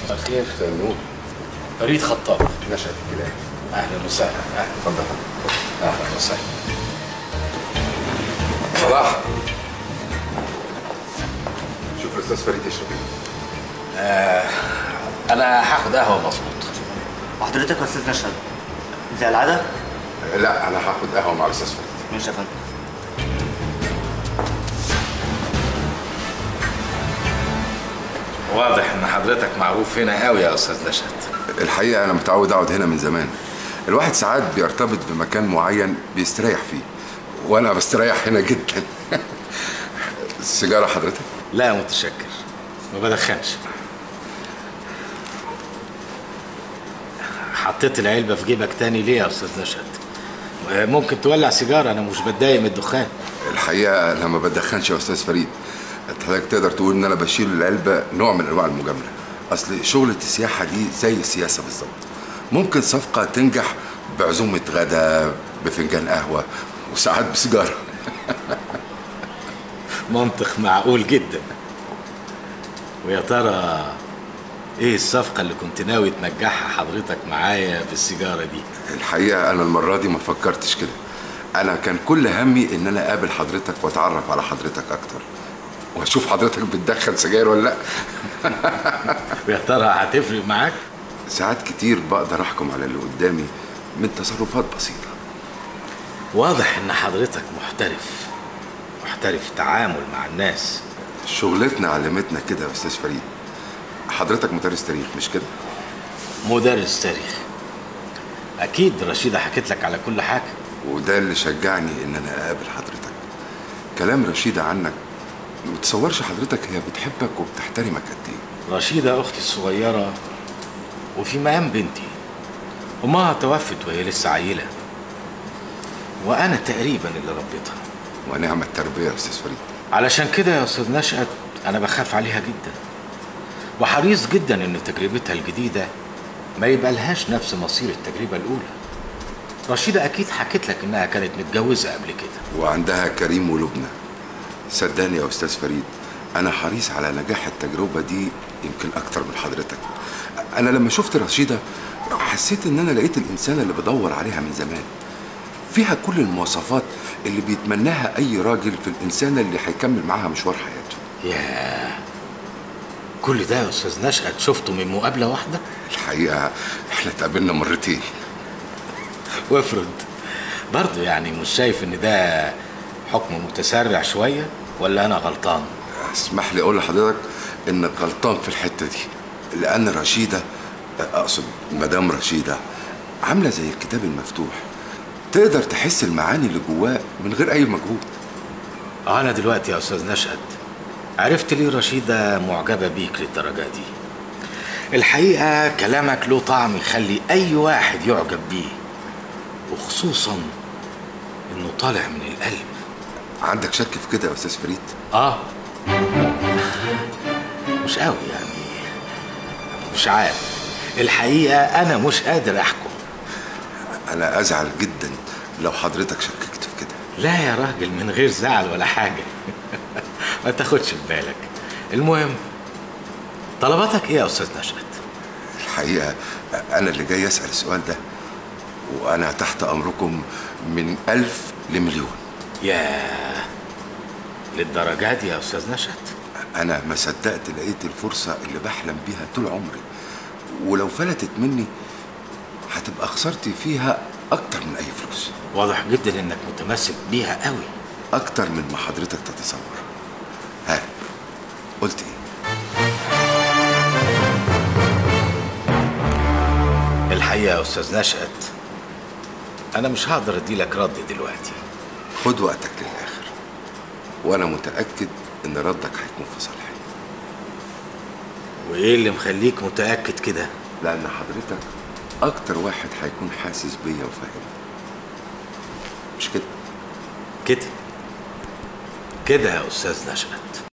الخير مساء النور فريد خطاب نشأت الكلاب اهلا وسهلا اهلا اتفضل اهلا وسهلا صلاح شوف الاستاذ فريد يشرب ايه انا هاخد قهوه مظبوط وحضرتك يا استاذ نشهد زي العاده لا انا هاخد قهوه مع الاستاذ فريد ماشي يا فندم واضح ان حضرتك معروف هنا قوي يا استاذ نشأت الحقيقه انا متعود اقعد هنا من زمان الواحد ساعات بيرتبط بمكان معين بيستريح فيه وانا بستريح هنا جدا السيجاره حضرتك لا متشكر ما بدخنش حطيت العلبه في جيبك تاني ليه يا استاذ نشأت ممكن تولع سيجاره انا مش بتضايق من الدخان الحقيقه انا ما بدخنش يا استاذ فريد حضرتك تقدر تقول ان انا بشيل العلبه نوع من انواع المجامله اصل شغله السياحه دي زي السياسه بالظبط ممكن صفقه تنجح بعزومه غدا بفنجان قهوه وساعات بسيجاره منطق معقول جدا ويا ترى ايه الصفقه اللي كنت ناوي تنجحها حضرتك معايا بالسيجاره دي الحقيقه انا المره دي ما فكرتش كده انا كان كل همي ان انا اقابل حضرتك واتعرف على حضرتك اكتر واشوف حضرتك بتدخن سجاير ولا لا ويا ترى هتفرق معاك ساعات كتير بقدر احكم على اللي قدامي من تصرفات بسيطه واضح ان حضرتك محترف محترف تعامل مع الناس شغلتنا علمتنا كده يا استاذ فريد حضرتك مدرس تاريخ مش كده مدرس تاريخ اكيد رشيدة حكيت لك على كل حاجة وده اللي شجعني ان انا اقابل حضرتك كلام رشيدة عنك متصورش حضرتك هي بتحبك وبتحترمك قد ايه رشيدة اختي الصغيرة وفي مقام بنتي امها توفت وهي لسه عيلة وانا تقريبا اللي ربيتها ونعم التربية يا استاذ فريد علشان كده يا استاذ نشأت انا بخاف عليها جدا وحريص جدا ان تجربتها الجديدة ما يبقى لهاش نفس مصير التجربة الاولى رشيدة اكيد حكت لك انها كانت متجوزة قبل كده وعندها كريم ولبنى صدقني يا استاذ فريد انا حريص على نجاح التجربة دي يمكن اكتر من حضرتك انا لما شفت رشيدة حسيت ان انا لقيت الانسانة اللي بدور عليها من زمان فيها كل المواصفات اللي بيتمناها اي راجل في الانسانة اللي هيكمل معاها مشوار حياته ياه كل ده يا استاذ نشأت شفته من مقابلة واحدة الحقيقة احنا اتقابلنا مرتين وافرض برضه يعني مش شايف ان ده حكم متسرع شوية ولا انا غلطان اسمح لي اقول لحضرتك انك غلطان في الحته دي لان رشيده اقصد مدام رشيده عامله زي الكتاب المفتوح تقدر تحس المعاني اللي جواه من غير اي مجهود انا دلوقتي يا استاذ نشأت عرفت ليه رشيدة معجبة بيك للدرجة دي الحقيقة كلامك له طعم يخلي أي واحد يعجب بيه وخصوصا إنه طالع من القلب عندك شك في كده يا استاذ فريد آه مش قوي يعني مش عارف الحقيقة أنا مش قادر أحكم انا ازعل جدا لو حضرتك شككت في كده لا يا راجل من غير زعل ولا حاجة ما تاخدش في بالك المهم طلباتك ايه يا استاذ نشأت الحقيقه انا اللي جاي اسال السؤال ده وانا تحت امركم من ألف لمليون ياه للدرجة دي يا استاذ نشأت انا ما صدقت لقيت الفرصه اللي بحلم بيها طول عمري ولو فلتت مني هتبقى خسارتي فيها اكتر من اي فلوس واضح جدا انك متمسك بيها قوي اكتر من ما حضرتك تتصور ها قلت ايه الحقيقة يا استاذ نشأت انا مش هقدر اديلك رد دلوقتي خد وقتك للاخر وانا متاكد ان ردك هيكون في صالحي وايه اللي مخليك متأكد كده لان حضرتك اكتر واحد هيكون حاسس بيا وفاهمني مش كده كده كده يا استاذ نشأت